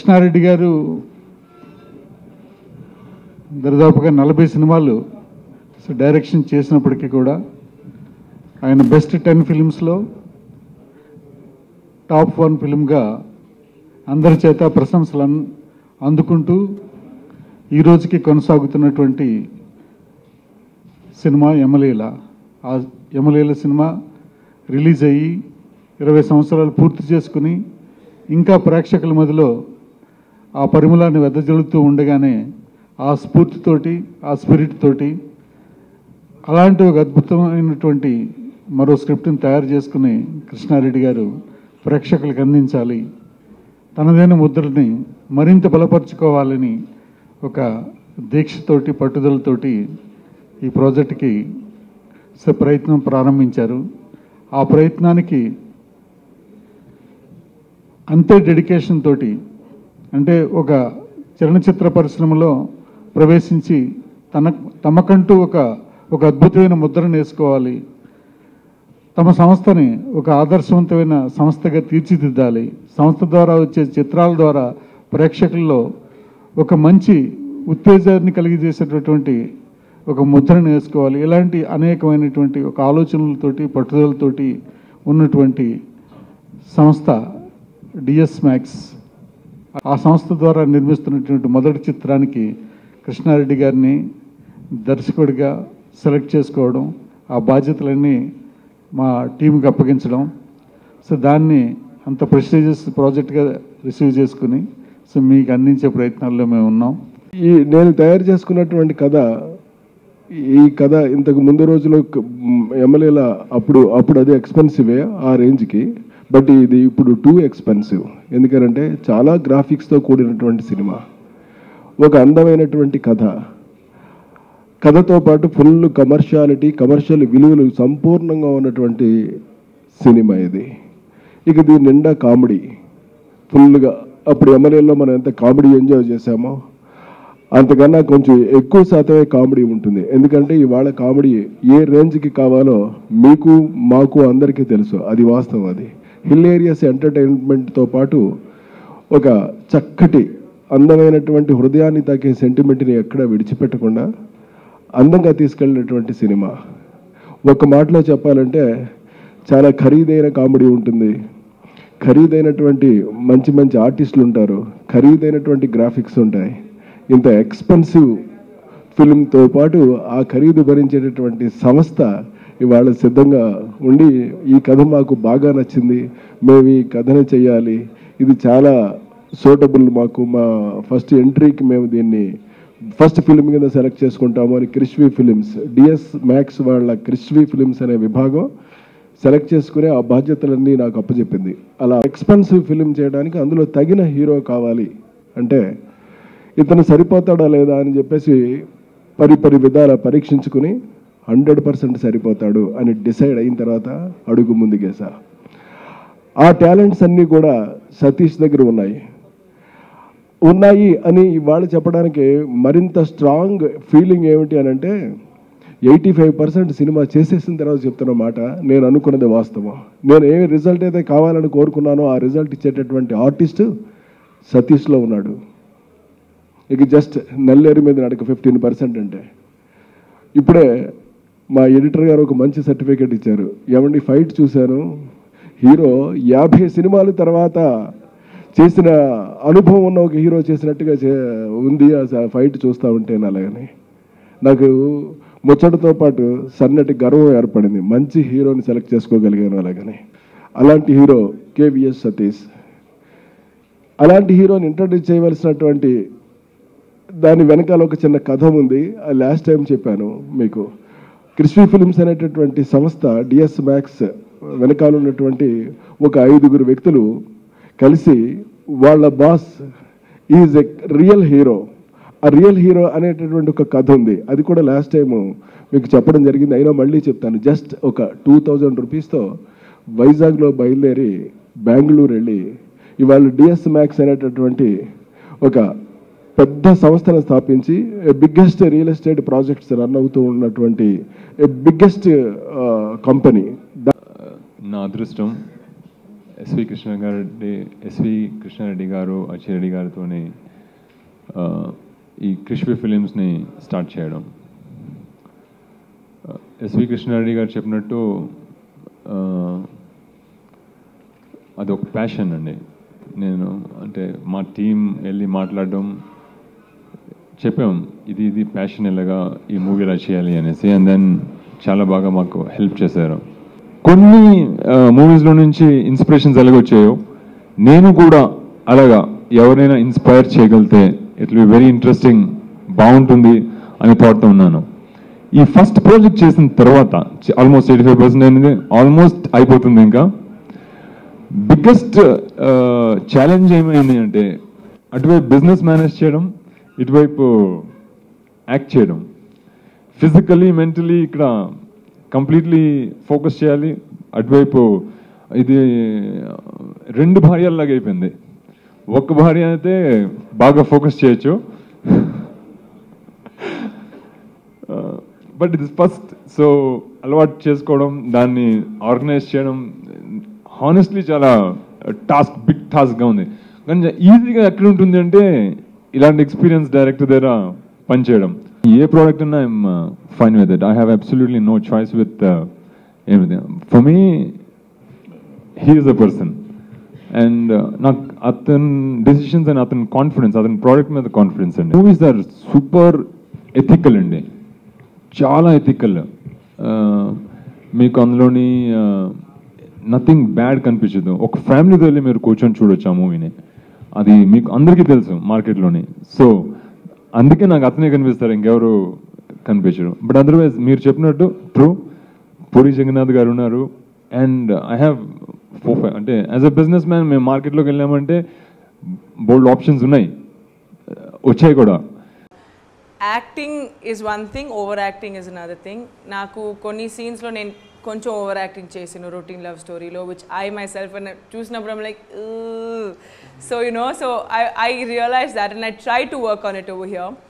కృష్ణారెడ్డి గారు దరిదాపుగా నలభై సినిమాలు డైరెక్షన్ చేసినప్పటికీ కూడా ఆయన బెస్ట్ టెన్ ఫిలిమ్స్లో టాప్ వన్ ఫిలింగా అందరి చేత ప్రశంసలు అన్- అందుకుంటూ ఈ రోజుకి కొనసాగుతున్నటువంటి సినిమా యమలీల ఆ యమలీల సినిమా రిలీజ్ అయ్యి ఇరవై సంవత్సరాలు పూర్తి చేసుకుని ఇంకా ప్రేక్షకుల మధ్యలో ఆ పరిమళాన్ని వెదజల్లుతూ ఉండగానే ఆ స్ఫూర్తితోటి ఆ స్పిరిట్ తోటి అలాంటి ఒక అద్భుతమైనటువంటి మరో స్క్రిప్ట్ని తయారు చేసుకుని కృష్ణారెడ్డి గారు ప్రేక్షకులకు అందించాలి తనదైన ముద్రని మరింత బలపరుచుకోవాలని ఒక దీక్షతోటి పట్టుదలతోటి ఈ ప్రాజెక్ట్కి స- ప్రయత్నం ప్రారంభించారు ఆ ప్రయత్నానికి అంతే డెడికేషన్ తోటి అంటే ఒక చలనచిత్ర పరిశ్రమలో ప్రవేశించి తన తమకంటూ ఒక ఒక అద్భుతమైన ముద్రను వేసుకోవాలి తమ సంస్థని ఒక ఆదర్శవంతమైన సంస్థగా తీర్చిదిద్దాలి సంస్థ ద్వారా వచ్చే చిత్రాల ద్వారా ప్రేక్షకుల్లో ఒక మంచి ఉత్తేజాన్ని కలిగజేసేటటువంటి ఒక ముద్రను వేసుకోవాలి ఇలాంటి అనేకమైనటువంటి ఒక ఆలోచనలతోటి పట్టుదలతోటి ఉన్నటువంటి సంస్థ డిఎస్ మ్యాక్స్ ఆ సంస్థ ద్వారా నిర్మిస్తున్నటువంటి మొదటి చిత్రానికి కృష్ణారెడ్డి గారిని దర్శకుడిగా సెలెక్ట్ చేసుకోవడం ఆ బాధ్యతలన్నీ మా టీంకి అప్పగించడం సో దాన్ని అంత ప్రెస్టీజియస్ ప్రాజెక్ట్గా రిసీవ్ చేసుకుని సో మీకు అందించే ప్రయత్నాల్లో మేము ఉన్నాం ఈ నేను తయారు చేసుకున్నటువంటి కథ ఈ కథ ఇంతకు ముందు రోజులో ఎమ్మెల్యేల అప్పుడు అప్పుడు అది ఎక్స్పెన్సివే ఆ రేంజ్కి బట్ ఇది ఇప్పుడు టూ ఎక్స్పెన్సివ్ ఎందుకంటే చాలా గ్రాఫిక్స్తో కూడినటువంటి సినిమా ఒక అందమైనటువంటి కథ కథతో పాటు ఫుల్ కమర్షియాలిటీ కమర్షియల్ విలువలు సంపూర్ణంగా ఉన్నటువంటి సినిమా ఇది ఇక దీని నిండా కామెడీ ఫుల్గా అప్పుడు ఎమ్మెల్యేలో మనం ఎంత కామెడీ ఎంజాయ్ చేశామో అంతకన్నా కొంచెం ఎక్కువ శాతమే కామెడీ ఉంటుంది ఎందుకంటే ఇవాళ కామెడీ ఏ రేంజ్కి కావాలో మీకు మాకు అందరికీ తెలుసు అది వాస్తవం అది హిలేరియస్ ఎంటర్టైన్మెంట్తో పాటు ఒక చక్కటి అందమైనటువంటి హృదయాన్ని తాకే సెంటిమెంట్ని ఎక్కడ విడిచిపెట్టకుండా అందంగా తీసుకెళ్ళినటువంటి సినిమా ఒక మాటలో చెప్పాలంటే చాలా ఖరీదైన కామెడీ ఉంటుంది ఖరీదైనటువంటి మంచి మంచి ఆర్టిస్టులు ఉంటారు ఖరీదైనటువంటి గ్రాఫిక్స్ ఉంటాయి ఇంత ఎక్స్పెన్సివ్ ఫిల్మ్తో పాటు ఆ ఖరీదు భరించేటటువంటి సంస్థ ఇవాళ సిద్ధంగా ఉండి ఈ కథ మాకు బాగా నచ్చింది మేము ఈ కథని చేయాలి ఇది చాలా సూటబుల్ మాకు మా ఫస్ట్ ఎంట్రీకి మేము దీన్ని ఫస్ట్ ఫిల్మ్ కింద సెలెక్ట్ చేసుకుంటాము అని క్రిష్వీ ఫిలిమ్స్ డిఎస్ మ్యాక్స్ వాళ్ళ క్రిష్వీ ఫిలిమ్స్ అనే విభాగం సెలెక్ట్ చేసుకునే ఆ బాధ్యతలన్నీ నాకు అప్పచెప్పింది అలా ఎక్స్పెన్సివ్ ఫిలిం చేయడానికి అందులో తగిన హీరో కావాలి అంటే ఇతను సరిపోతాడా లేదా అని చెప్పేసి పరి పరి విధాల పరీక్షించుకుని హండ్రెడ్ పర్సెంట్ సరిపోతాడు అని డిసైడ్ అయిన తర్వాత అడుగు ముందుకేసా ఆ టాలెంట్స్ అన్నీ కూడా సతీష్ దగ్గర ఉన్నాయి ఉన్నాయి అని ఇవాళ చెప్పడానికి మరింత స్ట్రాంగ్ ఫీలింగ్ ఏమిటి అని అంటే ఎయిటీ ఫైవ్ పర్సెంట్ సినిమా చేసేసిన తర్వాత చెప్తున్న మాట నేను అనుకున్నది వాస్తవం నేను ఏ రిజల్ట్ అయితే కావాలని కోరుకున్నానో ఆ రిజల్ట్ ఇచ్చేటటువంటి ఆర్టిస్ట్ సతీష్లో ఉన్నాడు ఇక జస్ట్ నల్లేరు మీద నడక ఫిఫ్టీన్ పర్సెంట్ అంటే ఇప్పుడే మా ఎడిటర్ గారు ఒక మంచి సర్టిఫికేట్ ఇచ్చారు ఏమండి ఫైట్ చూశాను హీరో యాభై సినిమాల తర్వాత చేసిన అనుభవం ఉన్న ఒక హీరో చేసినట్టుగా చే- ఉంది ఆ ఫైట్ చూస్తూ ఉంటే అలాగని నాకు ముచ్చటతో పాటు సన్నటి గర్వం ఏర్పడింది మంచి హీరోని సెలెక్ట్ చేసుకోగలిగాను అలాగని అలాంటి హీరో కేవిఎస్ సతీష్ అలాంటి హీరోని ఇంట్రడ్యూస్ చేయవలసినటువంటి దాని వెనకాల ఒక చిన్న కథ ఉంది అది లాస్ట్ టైం చెప్పాను మీకు క్రిస్పీ ఫిల్మ్స్ అనేటటువంటి సంస్థ డిఎస్ మ్యాక్స్ వెనకాల ఉన్నటువంటి ఒక ఐదుగురు వ్యక్తులు కలిసి వాళ్ళ boss is a real hero ఆ రియల్ హీరో అనేటటువంటి ఒక కథ ఉంది అది కూడా లాస్ట్ టైం మీకు చెప్పడం జరిగింది అయినా మళ్ళీ చెప్తాను జస్ట్ ఒక టూ థౌజండ్ రూపీస్తో వైజాగ్లో బయలుదేరి బెంగళూరు వెళ్ళి ఇవాళ డిఎస్ మ్యాక్స్ అనేటటువంటి ఒక పెద్ద సంస్థను స్థాపించి biggest real estate projects run అవుతూ ఉన్నటువంటి బిగ్గెస్ట్ కంపెనీ నా అదృష్టం ఎస్వి కృష్ణ గారి ఎస్వి కృష్ణారెడ్డి గారు అచ్చిరెడ్డి గారితో ఈ క్రిష్వి ఫిలిమ్స్ని స్టార్ట్ చేయడం ఎస్వి కృష్ణారెడ్డి గారు చెప్పినట్టు ఆ, అదొక ప్యాషన్ అండి నేను అంటే మా టీం వెళ్ళి మాట్లాడడం చెప్పాం ఇది ఇది ప్యాషన్ ఎలాగా ఈ మూవీ ఇలా చేయాలి అనేసి అండ్ దెన్ చాలా బాగా మాకు హెల్ప్ చేశారు కొన్ని మూవీస్లో నుంచి ఇన్స్పిరేషన్స్ ఎలాగ వచ్చాయో నేను కూడా అలాగా ఎవరైనా ఇన్స్పైర్ చేయగలిగితే ఇట్ బి వెరీ ఇంట్రెస్టింగ్ బాగుంటుంది అని థాట్తో ఉన్నాను ఈ ఫస్ట్ ప్రాజెక్ట్ చేసిన తర్వాత ఆల్మోస్ట్ ఎయిటీ ఫైవ్ పర్సెంట్ అనేది ఆల్మోస్ట్ అయిపోతుంది ఇంకా బిగ్గెస్ట్ ఛాలెంజ్ ఏమైంది అంటే అటువైపు బిజినెస్ మేనేజ్ చేయడం ఇటువైపు యాక్ట్ చేయడం ఫిజికలీ మెంటలీ ఇక్కడ కంప్లీట్లీ ఫోకస్ చేయాలి అటువైపు ఇది రెండు భార్యల్లాగా అయిపోయింది ఒక్క భార్య అయితే బాగా ఫోకస్ చేయొచ్చు బట్ ఇది ఫస్ట్ సో అలవాటు చేసుకోవడం దాన్ని ఆర్గనైజ్ చేయడం హానెస్ట్లీ చాలా టాస్క్ బిగ్ టాస్క్గా ఉంది కానీ ఈజీగా ఎక్కడ ఉంటుంది అంటే ఇలాంటి ఎక్స్పీరియన్స్ డైరెక్టర్ దగ్గర పనిచేయడం ఏ ప్రోడక్ట్ అన్నా I'm fine with it I have absolutely no choice with ఏమిది for me he's a person and నాకు అతని డెసిషన్స్ అండ్ అతని కాన్ఫిడెన్స్ అతని ప్రోడక్ట్ మీద కాన్ఫిడెన్స్ అండి మూవీస్ ఆర్ సూపర్ ఎథికల్ అండి చాలా ఎథికల్ మీకు అందులోని నథింగ్ బ్యాడ్ కనిపించదు ఒక ఫ్యామిలీతో వెళ్ళి మీరు కూర్చొని చూడొచ్చు ఆ మూవీని అది మీకు అందరికీ తెలుసు మార్కెట్లోని సో అందుకే నాకు అతనే కనిపిస్తారు ఇంకెవరు కనిపించరు బట్ అదర్వైజ్ మీరు చెప్పినట్టు ట్రూ పూరి జగన్నాథ్ గారు ఉన్నారు and I have four five అంటే యాజ్ అ బిజినెస్ మ్యాన్ మేము మార్కెట్లోకి వెళ్ళామంటే బోల్డ్ ఆప్షన్స్ ఉన్నాయి వచ్చాయి కూడా acting is one thing over acting is another thing నాకు కొన్ని సీన్స్లో నేను కొంచెం ఓవర్ యాక్టింగ్ చేసాను రొటీన్ లవ్ స్టోరీలో విచ్ ఐ మై సెల్ఫ్ చూసినప్పుడు I'm like so you know so I I realise that and I try to work on it over here